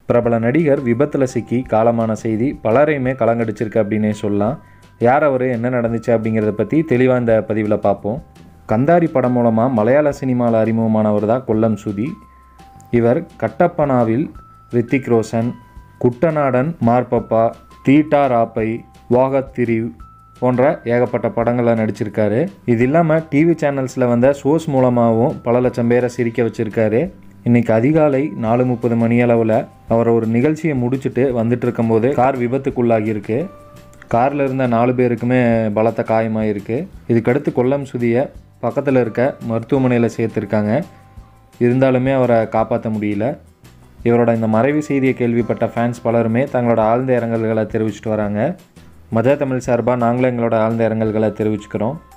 பிரபல நடிகர் விபத்தில் சிக்கி காலமான செய்தி பலரையுமே கலங்கடிச்சிருக்கு அப்படின்னே சொல்லலாம் யார் அவர் என்ன நடந்துச்சு அப்படிங்கிறத பற்றி தெளிவாக இந்த பதிவில் பார்ப்போம் கந்தாரி படம் மூலமாக மலையாள சினிமாவில் அறிமுகமானவர் தான் கொல்லம் சுதி இவர் கட்டப்பனாவில் ரித்திக் ரோஷன் குட்டநாடன் மார்பப்பா தீட்டா ராப்பை வாகத்திரிவ் போன்ற ஏகப்பட்ட படங்களில் நடிச்சிருக்காரு இது இல்லாமல் டிவி சேனல்ஸில் வந்த ஷோஸ் மூலமாகவும் பல லட்சம் பேரை சிரிக்க வச்சுருக்காரு இன்னைக்கு அதிகாலை நாலு முப்பது மணி அளவில் அவர் ஒரு நிகழ்ச்சியை முடிச்சுட்டு வந்துட்டு இருக்கும்போது கார் விபத்துக்குள்ளாகியிருக்கு காரில் இருந்த நாலு பேருக்குமே பலத்த காயமாயிருக்கு இதுக்கடுத்து கொல்லம் சுதியை பக்கத்தில் இருக்க மருத்துவமனையில் சேர்த்துருக்காங்க இருந்தாலுமே அவரை காப்பாற்ற முடியல இவரோட இந்த மறைவு செய்தியை கேள்விப்பட்ட ஃபேன்ஸ் பலருமே தங்களோட ஆழ்ந்த இரங்கல்களை தெரிவிச்சிட்டு வராங்க மஜா தமிழ் சார்பாக நாங்களும் எங்களோட ஆழ்ந்த இரங்கல்களை தெரிவிச்சுக்கிறோம்